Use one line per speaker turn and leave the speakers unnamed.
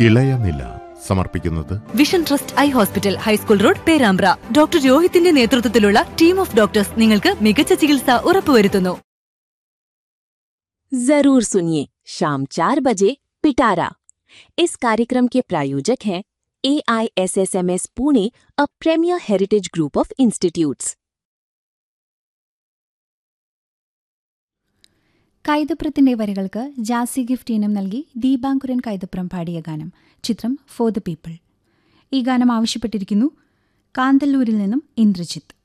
ഇളയനില സമർപ്പിക്കുന്നത്
vision trust eye hospital high school road Perambra doctor രോഹിത്തിന്റെ നേതൃത്വത്തിലുള്ള ടീം ഓഫ് ഡോക്ടേഴ്സ് നിങ്ങൾക്ക് മികച്ച ചികിത്സ ഉറപ്പുവരുത്തുന്നു
जरूर सुनिए शाम चार बजे पिटारा इस कार्यक्रम के प्रायोजक हैं A I S S M S Pune a premier heritage group of institutes
കൈതപ്രത്തിന്റെ വരികൾക്ക് ജാസി ഗിഫ്റ്റ് ഇനം നൽകി ദീപാങ്കുരൻ കൈതപ്രം പാടിയ ഗാനം ചിത്രം ഫോർ ദ പീപ്പിൾ ഈ ഗാനം ആവശ്യപ്പെട്ടിരിക്കുന്നു കാന്തല്ലൂരിൽ നിന്നും ഇന്ദ്രജിത്ത്